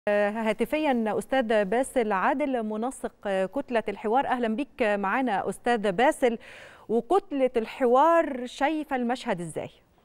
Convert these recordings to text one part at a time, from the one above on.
هاتفيا استاذ باسل عادل منسق كتله الحوار اهلا بك معنا استاذ باسل وكتله الحوار شايفه المشهد ازاي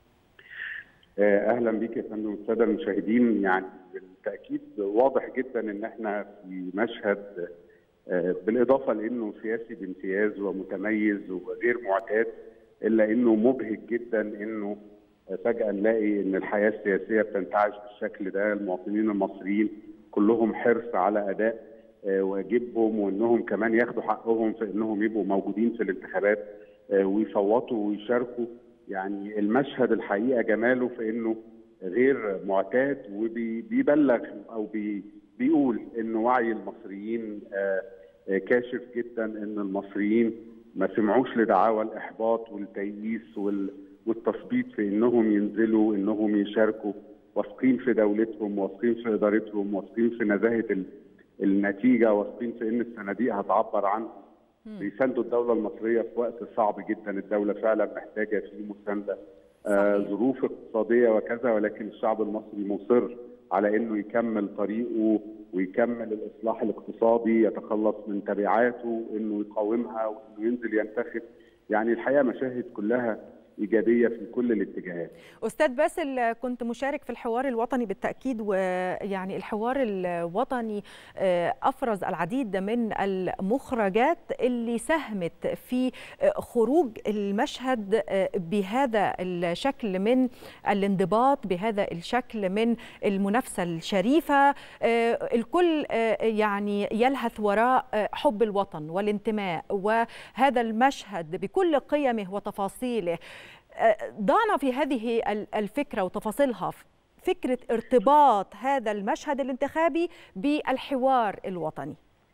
اهلا بك يا فندم الساده المشاهدين يعني بالتاكيد واضح جدا ان احنا في مشهد بالاضافه لانه سياسي بامتياز ومتميز وغير معتاد الا انه مبهج جدا انه فجاه نلاقي ان الحياه السياسيه بتنتعش بالشكل ده المواطنين المصريين كلهم حرص على اداء واجبهم وانهم كمان ياخدوا حقهم في انهم يبقوا موجودين في الانتخابات ويصوتوا ويشاركوا يعني المشهد الحقيقه جماله في انه غير معتاد وبيبلغ او بي بيقول ان وعي المصريين كاشف جدا ان المصريين ما سمعوش لدعاوى الاحباط والتيئيس والتثبيط في انهم ينزلوا انهم يشاركوا واثقين في دولتهم واثقين في ادارتهم واثقين في نزاهه النتيجه واثقين في ان الصناديق هتعبر عنهم بيساندوا الدوله المصريه في وقت صعب جدا الدوله فعلا محتاجه فيه مسانده آه ظروف اقتصاديه وكذا ولكن الشعب المصري مصر على انه يكمل طريقه ويكمل الاصلاح الاقتصادي يتخلص من تبعاته انه يقاومها وانه ينزل ينتخب يعني الحقيقه مشاهد كلها ايجابيه في كل الاتجاهات. استاذ باسل كنت مشارك في الحوار الوطني بالتاكيد ويعني الحوار الوطني افرز العديد من المخرجات اللي ساهمت في خروج المشهد بهذا الشكل من الانضباط بهذا الشكل من المنافسه الشريفه الكل يعني يلهث وراء حب الوطن والانتماء وهذا المشهد بكل قيمه وتفاصيله ضعنا في هذه الفكره وتفاصيلها فكره ارتباط هذا المشهد الانتخابي بالحوار الوطني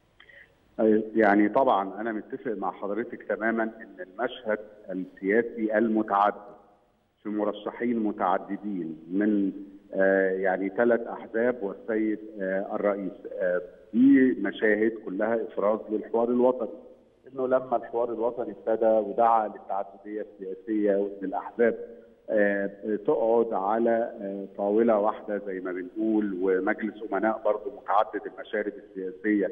يعني طبعا انا متفق مع حضرتك تماما ان المشهد السياسي المتعدد في مرشحين متعددين من يعني ثلاث احزاب والسيد الرئيس دي مشاهد كلها افراز للحوار الوطني انه لما الحوار الوطني ابتدى ودعا للتعدديه السياسيه وان الاحزاب تقعد على طاوله واحده زي ما بنقول ومجلس امناء برضه متعدد المشارب السياسيه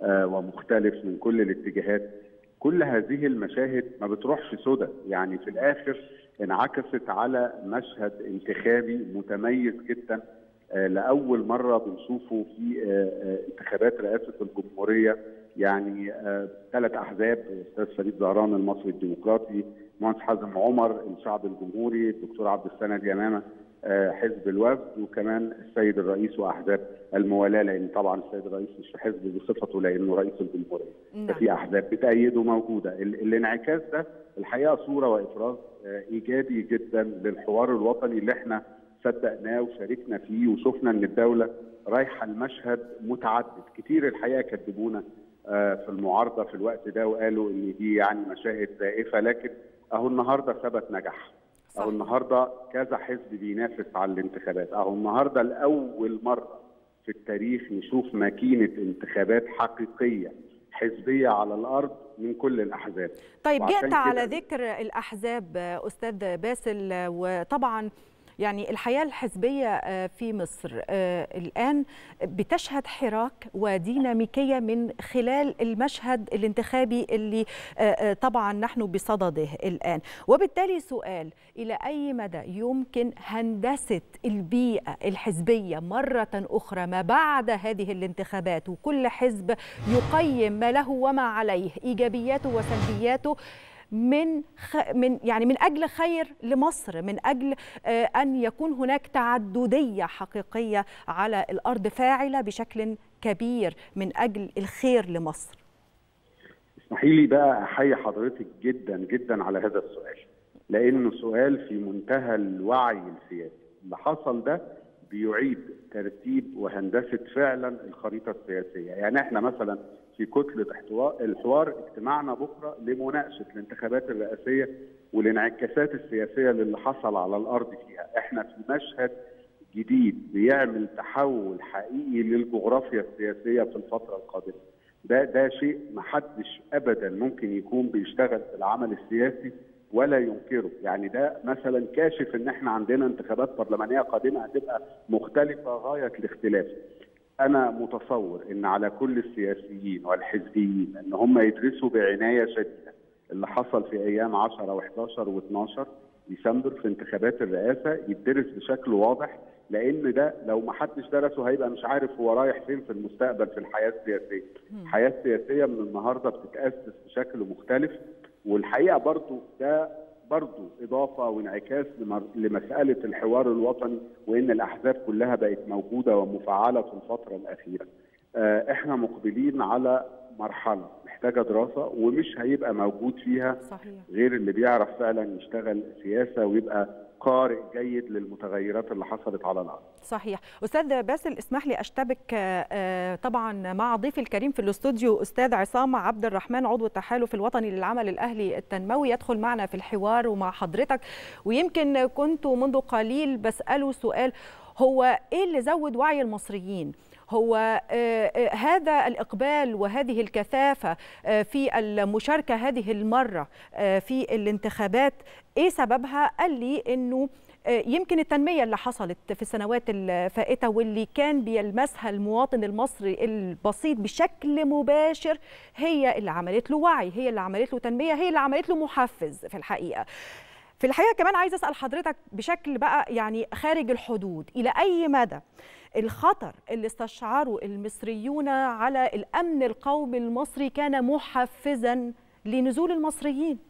ومختلف من كل الاتجاهات كل هذه المشاهد ما بتروحش سدى يعني في الاخر انعكست على مشهد انتخابي متميز جدا لاول مره بنشوفه في انتخابات رئاسه الجمهوريه يعني ثلاث احزاب الاستاذ فريد زهران المصري الديمقراطي مهندس حازم عمر الشعب الجمهوري الدكتور عبد السند يمامه حزب الوفد وكمان السيد الرئيس واحزاب الموالاه لان طبعا السيد الرئيس مش في حزب بصفته لانه رئيس الجمهوريه ففي احزاب بتأيده موجوده الانعكاس ده الحقيقه صوره وافراز ايجابي جدا للحوار الوطني اللي احنا صدقناه وشاركنا فيه وشفنا ان الدوله رايحه المشهد متعدد كتير الحقيقه كذبونا في المعارضه في الوقت ده وقالوا ان دي يعني مشاهد زائفه لكن اهو النهارده ثبت نجاح اهو النهارده كذا حزب بينافس على الانتخابات اهو النهارده لاول مره في التاريخ نشوف ماكينه انتخابات حقيقيه حزبيه على الارض من كل الاحزاب طيب جئت على ذكر الاحزاب استاذ باسل وطبعا يعني الحياة الحزبية في مصر الآن بتشهد حراك وديناميكية من خلال المشهد الانتخابي اللي طبعا نحن بصدده الآن وبالتالي سؤال إلى أي مدى يمكن هندسة البيئة الحزبية مرة أخرى ما بعد هذه الانتخابات وكل حزب يقيم ما له وما عليه إيجابياته وسلبياته من خ... من يعني من اجل خير لمصر من اجل آه ان يكون هناك تعدديه حقيقيه على الارض فاعله بشكل كبير من اجل الخير لمصر اسمحي لي بقى احيي حضرتك جدا جدا على هذا السؤال لانه سؤال في منتهى الوعي السياسي اللي حصل ده بيعيد ترتيب وهندسه فعلا الخريطه السياسيه يعني احنا مثلا في كتله الحوار اجتماعنا بكره لمناقشه الانتخابات الرئاسيه والانعكاسات السياسيه للي حصل على الارض فيها، احنا في مشهد جديد بيعمل تحول حقيقي للجغرافيا السياسيه في الفتره القادمه. ده ده شيء محدش ابدا ممكن يكون بيشتغل في العمل السياسي ولا ينكره يعني ده مثلا كاشف ان احنا عندنا انتخابات برلمانيه قادمه هتبقى مختلفه غايه الاختلاف انا متصور ان على كل السياسيين والحزبيين ان هم يدرسوا بعنايه شديده اللي حصل في ايام 10 و11 و12 ديسمبر في انتخابات الرئاسه يدرس بشكل واضح لان ده لو ما حدش درسه هيبقى مش عارف هو رايح فين في المستقبل في الحياه السياسيه. الحياه السياسيه من النهارده بتتاسس بشكل مختلف والحقيقه برضو ده برضو اضافه وانعكاس لمساله الحوار الوطني وان الاحزاب كلها بقت موجوده ومفعله في الفتره الاخيره. احنا مقبلين على مرحله محتاجه دراسه ومش هيبقى موجود فيها صحيح. غير اللي بيعرف فعلا يشتغل سياسه ويبقى قارئ جيد للمتغيرات اللي حصلت على الارض. صحيح، استاذ باسل اسمح لي اشتبك طبعا مع ضيفي الكريم في الاستوديو استاذ عصام عبد الرحمن عضو التحالف الوطني للعمل الاهلي التنموي يدخل معنا في الحوار ومع حضرتك ويمكن كنت منذ قليل بساله سؤال هو ايه اللي زود وعي المصريين؟ هو هذا الإقبال وهذه الكثافة في المشاركة هذه المرة في الانتخابات إيه سببها؟ قال لي إنه يمكن التنمية اللي حصلت في السنوات الفائتة واللي كان بيلمسها المواطن المصري البسيط بشكل مباشر هي اللي عملت له وعي هي اللي عملت له تنمية هي اللي عملت له محفز في الحقيقة في الحقيقة كمان عايز أسأل حضرتك بشكل بقى يعني خارج الحدود إلى أي مدى الخطر اللي استشعره المصريون على الامن القومي المصري كان محفزا لنزول المصريين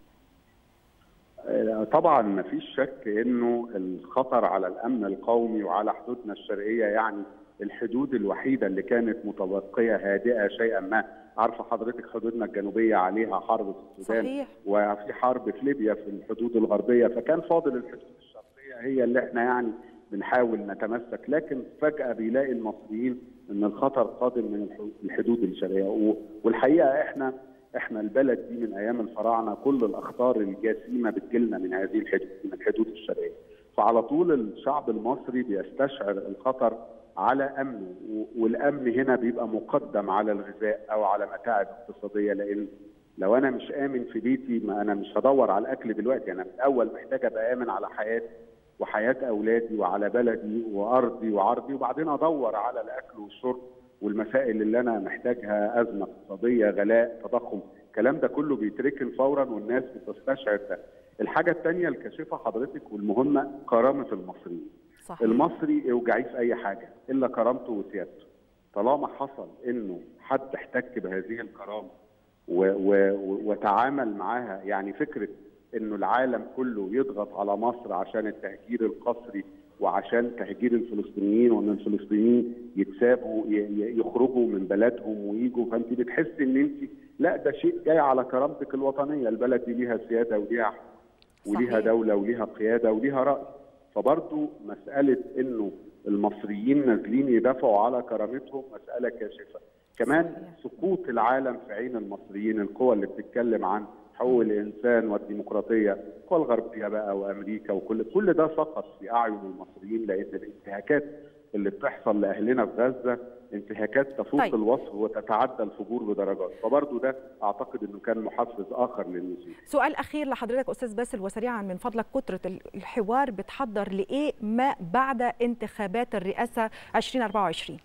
طبعا ما فيش شك انه الخطر على الامن القومي وعلى حدودنا الشرقيه يعني الحدود الوحيده اللي كانت متبقيه هادئه شيئا ما عارفه حضرتك حدودنا الجنوبيه عليها حرب في السودان صحيح. وفي حرب في ليبيا في الحدود الغربيه فكان فاضل الحدود الشرقيه هي اللي احنا يعني بنحاول نتمسك لكن فجأة بيلاقي المصريين ان الخطر قادم من الحدود الشرقية والحقيقة احنا احنا البلد دي من ايام الفراعنة كل الاخطار الجسيمة بتجيلنا من هذه الحدود من الحدود الشرقية فعلى طول الشعب المصري بيستشعر الخطر على امنه والامن هنا بيبقى مقدم على الغذاء او على متاعب اقتصادية لان لو انا مش امن في بيتي ما انا مش هدور على الاكل دلوقتي انا من الاول محتاج ابقى امن على حياتي وحياه اولادي وعلى بلدي وارضي وعرضي وبعدين ادور على الاكل والشرب والمسائل اللي انا محتاجها ازمه اقتصاديه غلاء تضخم الكلام ده كله بيتركن فورا والناس بتستشعر ده الحاجه الثانيه الكاشفه حضرتك والمهمه كرامه المصريين صحيح. المصري اوجعيه في اي حاجه الا كرامته وسيادته طالما حصل انه حد احتك بهذه الكرامه و و وتعامل معاها يعني فكره انه العالم كله يضغط على مصر عشان التهجير القسري وعشان تهجير الفلسطينيين وان الفلسطينيين يتسابوا يخرجوا من بلدهم ويجوا فانت بتحسي ان انت لا ده شيء جاي على كرامتك الوطنيه البلد دي ليها سياده وليها وليها دوله وليها قياده وليها راي فبرضه مساله انه المصريين نازلين يدافعوا على كرامتهم مساله كاشفه كمان سقوط العالم في عين المصريين القوى اللي بتتكلم عن حقوق الانسان والديمقراطيه القوى الغربيه بقى وامريكا وكل كل ده سقط في اعين المصريين لان الانتهاكات اللي بتحصل لاهلنا في غزه انتهاكات تفوق طيب. الوصف وتتعدى الفجور بدرجات فبرضه ده اعتقد انه كان محفز اخر للنزول سؤال اخير لحضرتك استاذ باسل وسريعا من فضلك كتره الحوار بتحضر لايه ما بعد انتخابات الرئاسه 2024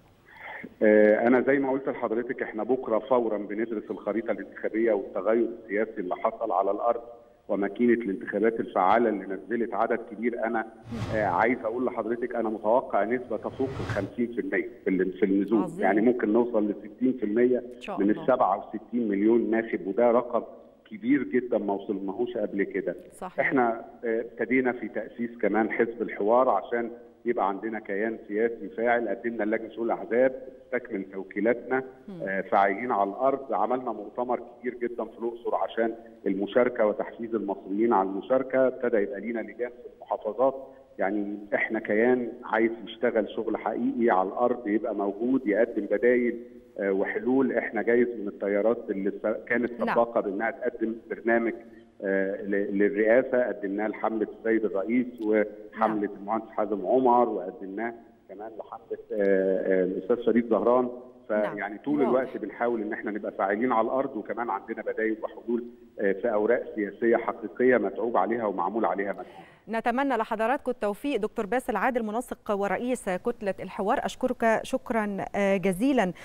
انا زي ما قلت لحضرتك احنا بكره فورا بندرس الخريطه الانتخابيه والتغير السياسي اللي حصل على الارض وماكينه الانتخابات الفعاله اللي نزلت عدد كبير انا عايز اقول لحضرتك انا متوقع نسبه تفوق ال 50% في النزول عظيم. يعني ممكن نوصل ل 60% من ال 67 مليون ناخب وده رقم كبير جدا ما وصلناهوش قبل كده صحيح. احنا ابتدينا في تاسيس كمان حزب الحوار عشان يبقى عندنا كيان سياسي فاعل قدمنا لجنه شؤون الاحزاب تستكمل توكيلاتنا آه فاعلين على الارض عملنا مؤتمر كبير جدا في الاقصر عشان المشاركه وتحفيز المصريين على المشاركه ابتدى يبقى لينا لجان في المحافظات يعني احنا كيان عايز يشتغل شغل حقيقي على الارض يبقى موجود يقدم بدايل آه وحلول احنا جايز من التيارات اللي كانت سباقه بانها تقدم برنامج آه للرئاسه قدمناه لحمله السيد الرئيس وحمله المهندس حازم عمر وقدمناه كمان لحمله الاستاذ شريف زهران فيعني طول الوقت بنحاول ان احنا نبقى فاعلين على الارض وكمان عندنا بدايل وحلول في اوراق سياسيه حقيقيه متعوب عليها ومعمول عليها مجهود. نتمنى لحضراتكم التوفيق دكتور باسل عادل منسق ورئيس كتله الحوار اشكرك شكرا جزيلا